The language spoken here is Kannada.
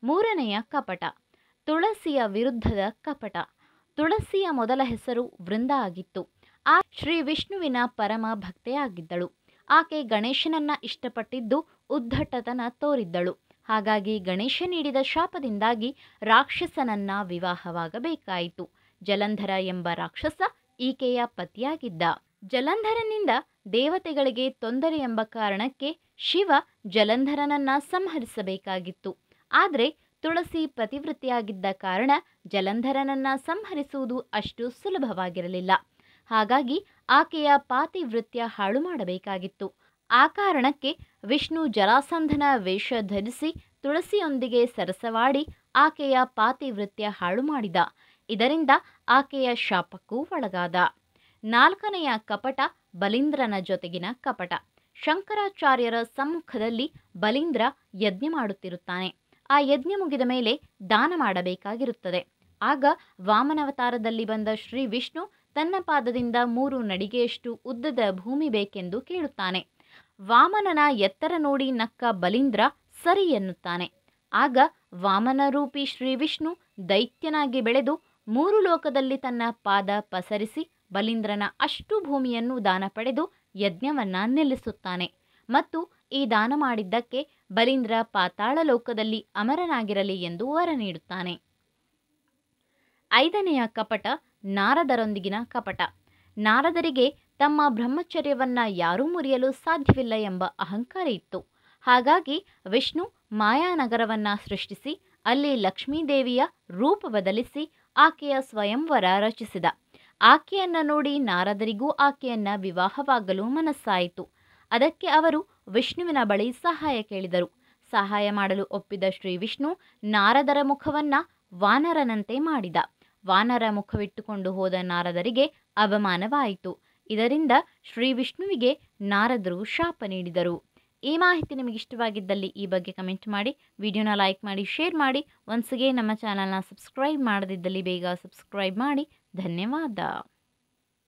ಮೂರನೆಯ ಕಪಟ ತುಳಸಿಯ ವಿರುದ್ಧದ ಕಪಟ ತುಳಸಿಯ ಮೊದಲ ಹೆಸರು ವೃಂದ ಆಗಿತ್ತು ಆ ಶ್ರೀ ವಿಷ್ಣುವಿನ ಪರಮ ಭಕ್ತೆಯಾಗಿದ್ದಳು ಆಕೆ ಗಣೇಶನನ್ನ ಇಷ್ಟಪಟ್ಟಿದ್ದು ಉದ್ದಟತನ ತೋರಿದ್ದಳು ಹಾಗಾಗಿ ಗಣೇಶ ನೀಡಿದ ಶಾಪದಿಂದಾಗಿ ರಾಕ್ಷಸನನ್ನ ವಿವಾಹವಾಗಬೇಕಾಯಿತು ಜಲಂಧರ ಎಂಬ ರಾಕ್ಷಸ ಈಕೆಯ ಪತಿಯಾಗಿದ್ದ ಜಲಂಧರನಿಂದ ದೇವತೆಗಳಿಗೆ ತೊಂದರೆ ಎಂಬ ಕಾರಣಕ್ಕೆ ಶಿವ ಜಲಂಧರನನ್ನ ಸಂಹರಿಸಬೇಕಾಗಿತ್ತು ಆದರೆ ತುಳಸಿ ಪತಿವೃತ್ತಿಯಾಗಿದ್ದ ಕಾರಣ ಜಲಂಧರನನ್ನ ಸಂಹರಿಸುವುದು ಅಷ್ಟು ಸುಲಭವಾಗಿರಲಿಲ್ಲ ಹಾಗಾಗಿ ಆಕೆಯ ಪಾತಿವೃತ್ಯ ಹಾಳು ಮಾಡಬೇಕಾಗಿತ್ತು ಆ ಕಾರಣಕ್ಕೆ ವಿಷ್ಣು ಜರಾಸಂಧನ ವೇಷ ಧರಿಸಿ ತುಳಸಿಯೊಂದಿಗೆ ಸರಸವಾಡಿ ಆಕೆಯ ಪಾತಿವೃತ್ಯ ಹಾಳು ಮಾಡಿದ ಇದರಿಂದ ಆಕೆಯ ಶಾಪಕ್ಕೂ ಒಳಗಾದ ನಾಲ್ಕನೆಯ ಕಪಟ ಬಲೀಂದ್ರನ ಜೊತೆಗಿನ ಕಪಟ ಶಂಕರಾಚಾರ್ಯರ ಸಮ್ಮುಖದಲ್ಲಿ ಬಲೀಂದ್ರ ಯಜ್ಞ ಮಾಡುತ್ತಿರುತ್ತಾನೆ ಆ ಯಜ್ಞ ಮುಗಿದ ಮೇಲೆ ದಾನ ಮಾಡಬೇಕಾಗಿರುತ್ತದೆ ಆಗ ವಾಮನವತಾರದಲ್ಲಿ ಬಂದ ಶ್ರೀ ವಿಷ್ಣು ತನ್ನ ಪಾದದಿಂದ ಮೂರು ನಡಿಗೆಯಷ್ಟು ಉದ್ದದ ಭೂಮಿ ಬೇಕೆಂದು ಕೇಳುತ್ತಾನೆ ವಾಮನನ ಎತ್ತರ ನೋಡಿ ನಕ್ಕ ಬಲೀಂದ್ರ ಸರಿ ಎನ್ನುತ್ತಾನೆ ಆಗ ವಾಮನರೂಪಿ ಶ್ರೀ ವಿಷ್ಣು ದೈತ್ಯನಾಗಿ ಬೆಳೆದು ಮೂರು ಲೋಕದಲ್ಲಿ ತನ್ನ ಪಾದ ಪಸರಿಸಿ ಬಲೀಂದ್ರನ ಅಷ್ಟು ಭೂಮಿಯನ್ನು ದಾನ ಪಡೆದು ಯಜ್ಞವನ್ನ ನಿಲ್ಲಿಸುತ್ತಾನೆ ಮತ್ತು ಈ ದಾನ ಮಾಡಿದ್ದಕ್ಕೆ ಬಲೀಂದ್ರ ಪಾತಾಳ ಲೋಕದಲ್ಲಿ ಅಮರನಾಗಿರಲಿ ಎಂದು ವರ ನೀಡುತ್ತಾನೆ ಐದನೆಯ ಕಪಟ ನಾರದರೊಂದಿಗಿನ ಕಪಟ ನಾರದರಿಗೆ ತಮ್ಮ ಬ್ರಹ್ಮಚರ್ಯವನ್ನ ಯಾರೂ ಮುರಿಯಲು ಸಾಧ್ಯವಿಲ್ಲ ಎಂಬ ಅಹಂಕಾರ ಇತ್ತು ಹಾಗಾಗಿ ವಿಷ್ಣು ಮಾಯಾನಗರವನ್ನ ಸೃಷ್ಟಿಸಿ ಅಲ್ಲಿ ಲಕ್ಷ್ಮೀದೇವಿಯ ರೂಪ ಬದಲಿಸಿ ಆಕೆಯ ಸ್ವಯಂವರ ರಚಿಸಿದ ಆಕೆಯನ್ನ ನೋಡಿ ನಾರದರಿಗೂ ಆಕೆಯನ್ನ ವಿವಾಹವಾಗಲು ಮನಸ್ಸಾಯಿತು ಅದಕ್ಕೆ ಅವರು ವಿಷ್ಣುವಿನ ಬಳಿ ಸಹಾಯ ಕೇಳಿದರು ಸಹಾಯ ಮಾಡಲು ಒಪ್ಪಿದ ಶ್ರೀ ವಿಷ್ಣು ನಾರದರ ಮುಖವನ್ನ ವಾನರನಂತೆ ಮಾಡಿದ ವಾನರ ಮುಖವಿಟ್ಟುಕೊಂಡು ಹೋದ ನಾರದರಿಗೆ ಅವಮಾನವಾಯಿತು ಇದರಿಂದ ಶ್ರೀ ವಿಷ್ಣುವಿಗೆ ನಾರದರು ಶಾಪ ನೀಡಿದರು ಈ ಮಾಹಿತಿ ನಿಮಗೆ ಇಷ್ಟವಾಗಿದ್ದಲ್ಲಿ ಈ ಬಗ್ಗೆ ಕಮೆಂಟ್ ಮಾಡಿ ವಿಡಿಯೋನ ಲೈಕ್ ಮಾಡಿ ಶೇರ್ ಮಾಡಿ ಒನ್ಸ್ಗೆ ನಮ್ಮ ಚಾನಲ್ನ ಸಬ್ಸ್ಕ್ರೈಬ್ ಮಾಡದಿದ್ದಲ್ಲಿ ಬೇಗ ಸಬ್ಸ್ಕ್ರೈಬ್ ಮಾಡಿ ಧನ್ಯವಾದ